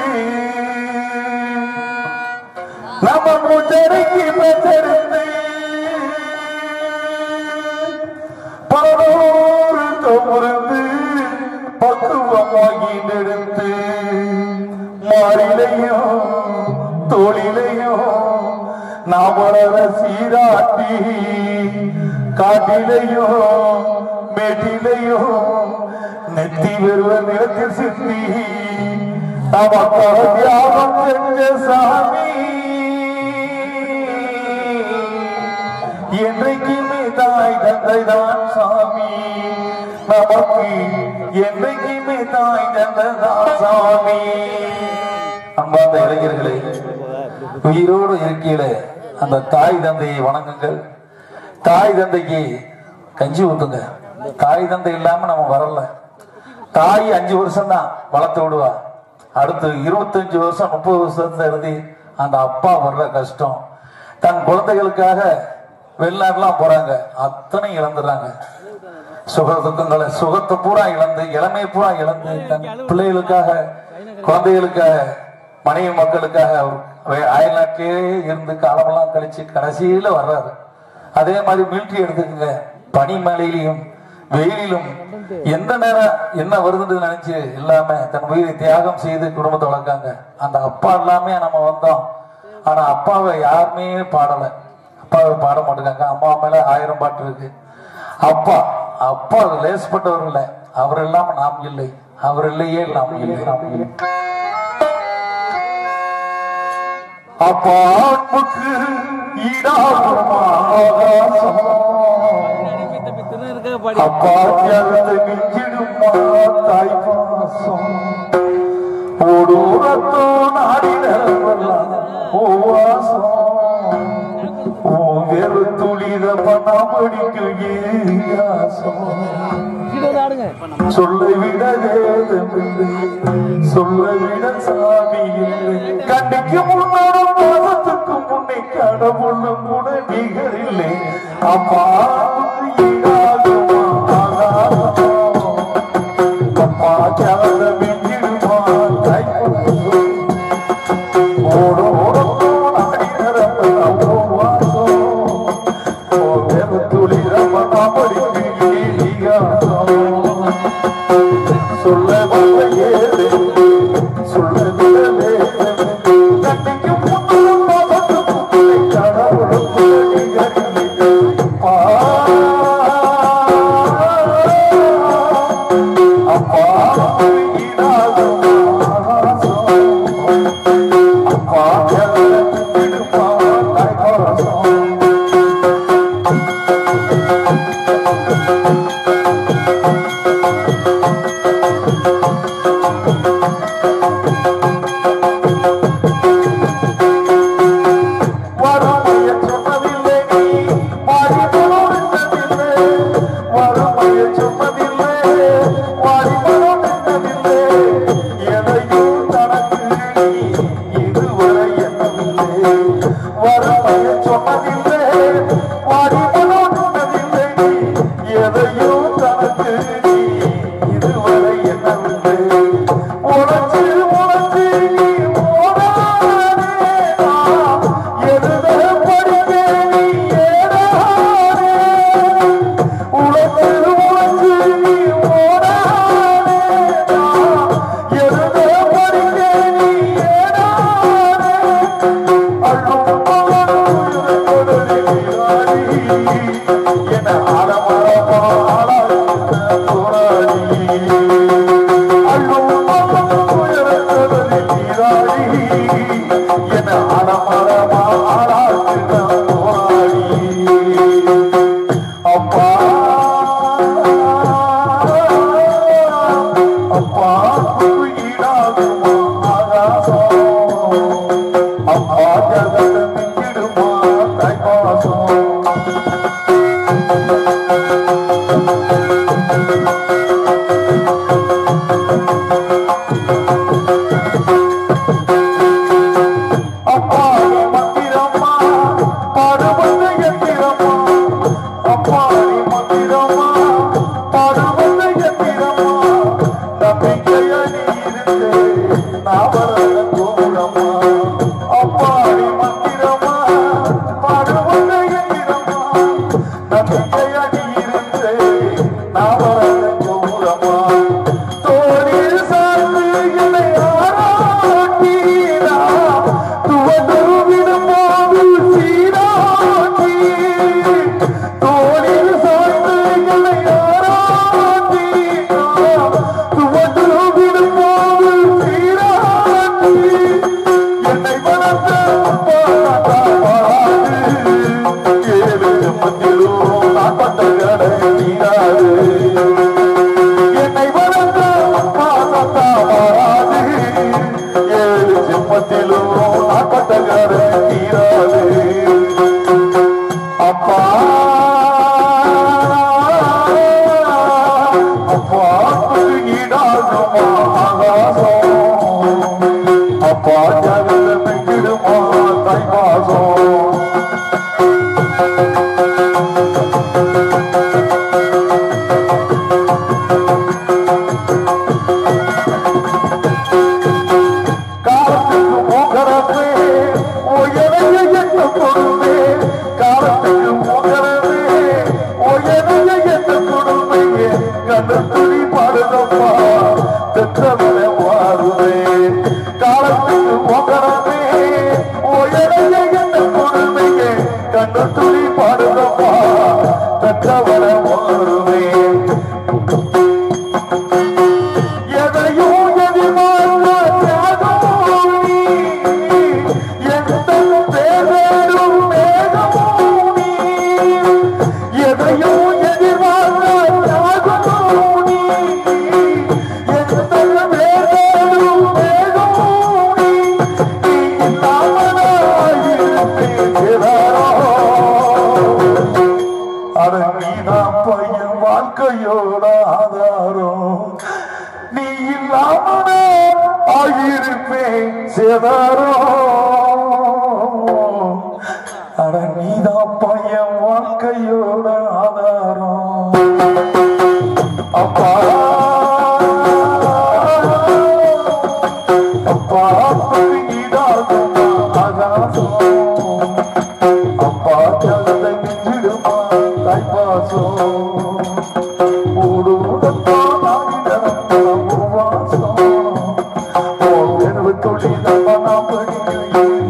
நம்ம முச்சரைக்கு பெற்றெடுத்து பலரோரு தொகுந்து பக்குவமாகி நெடுத்து மாறிலையும் தோளிலையும் நாம் வளர சீராட்டி காட்டிலையும் மேட்டிலையும் நெத்தி வருவ நிலத்தில் சிந்தி நமக்காக தியாகம் செஞ்ச சாமி என்றைக்குமே தாய் தந்தை தான் சாமி நமக்கு என்றைக்குமே தாய் தந்தை தான் சாமி அன்பார்ந்த இளைஞர்களே உயிரோடு இருக்கையில அந்த தாய் தந்தையை வணங்குங்கள் தாய் தந்தைக்கு கஞ்சி ஊத்துங்க தாய் தந்தை இல்லாம நம்ம வரல தாய் அஞ்சு வருஷம் தான் வளர்த்து விடுவா அடுத்து இருபத்தஞ்சு வருஷம் முப்பது வருஷத்துல இருந்து அந்த அப்பா வர்ற கஷ்டம் தன் குழந்தைகளுக்காக வெளிநாட்டுலாம் போறாங்க அத்தனை இழந்துடுறாங்க சுக துக்கங்களை சுகத்தை பூரா இழந்து இளமையை பூரா இழந்து தன் பிள்ளைகளுக்காக குழந்தைகளுக்காக மனைவி மக்களுக்காக அவர் வே- அயல்நாட்டிலே இருந்து காலமெல்லாம் கழிச்சு கடைசியில வர்றாரு அதே மாதிரி மிலிட்ரி எடுத்துக்கங்க பனிமலையிலையும் வெயிலிலும் எந்த நேரம் என்ன வருதுன்னு நினைச்சு இல்லாம தன் உயிரை தியாகம் செய்து குடும்பத்தை வளர்க்காங்க அந்த அப்பா எல்லாமே நம்ம வந்தோம் ஆனா அப்பாவை யாருமே பாடல அப்பாவை பாட மாட்டேங்காங்க அம்மா மேல ஆயிரம் பாட்டு இருக்கு அப்பா அப்பா லேசப்பட்டவர் இல்லை அவர் இல்லாம நாம் இல்லை அவர் இல்லையே நாம் இல்லை நாம் இல்லை அப்பா அன்புக்கு ஈடாகுமா ஆகாசம் அப்பா தியாகத்தை மிஞ்சிடுமா தாய் பாசம் ஓடூரத்தோ நாடினவெல்லாம் ஓவாசம் ஓ வேறு துளித பண்ணாமடிக்கும் ஏயாசம் சொல்ல விட வேதமில்லை சொல்ல விட சாமி இல்லை கண்ணிக்கு முன்னோட பாதத்துக்கு முன்னே கடவுளும் கூட நிகரில்லை அம்மா ஈடாகுமா ஆகாசம். அப்பா தியாகத மிஞ்சிடுமா தாய்ப்பாசம். ஓட ஓட போனாடி நிரப்பலாம் ஓவாசம். ஓ வேறு துளித பண்ணாமடிக்கும் ஏயாசம். சொல்ல வல்லையேது, சொல்ல விடலேது. கண்ணிக்கு முன்னால் பாதத்துக்கு முன்னே கடவுளும் கூட நிகரில்லை. அப்பா நாவல கோபுரமா அப்பாடி மந்திரமா பாடுவது எந்திரமா நம்பிக்கை அடி இருந்து நாவல கோபுரமா தோழில் சார்ந்து என்னை ஆராட்டீரா துவந்து விடும்போது சீராட்டி தோழில் சார்ந்து என்னை ஆராட்டீரா துவந்து விடும்போது சீராட்டி என்னை வளர்த்த அப்பா பாராது ஏழு மத்தியிலும் நான் பட்ட கடை தீராது என்னை வளர்த்த அப்பா சத்தா மாறாது ஏழு சிம்மத்திலும் நாற்பட்ட கரை தீராது அப்பா அப்பா ஈடாகுமா ஆகாசம் அப்பா ஜகத மிங்கிடுமா தை மாசம் காலத்துக்கு போகிறப்பே உயரைய எண்ண கொடுமே காலத்துக்கு போகிறப்பே உயரைய எண்ண கொடுமையே கண்ண துணி பாடுதப்பா பெற்றவரை மாறுவே காலத்துக்கு போகிறப்பே உயரைய எண்ண கொடுமையே கண்ண துணி பாடுதப்பா பெற்றவரை மாறுவேன் எதையும் எதிர்பார்க்க தியாகம் நீ. எந்த பேரும் மேகமும் நீ. எதையும் எதிர்பார்க்க தியாகம் நீ. எந்த பேரும் மேகமும் நீ. நீ இல்லாமலாயிருப்பேன் சிறாரோ. அட நீதான் பையன் வாழ்க்கையோட ஆதாரம் நீ இல்லாம ஆகியிருப்பேன் சேதாரம் அட நீதான் பையன் வாழ்க்கையோட ஆதாரம் அப்பா அப்பா நீதாகும் ஆகாசம் அப்பா ஜலத்தை மிஞ்சிடுமா தைப்பாசம் ஊடுதப்பா நாடிடம் உவாசம் ஓ வெறுவு தொழிலப்பா நான் படிக்கிறேன்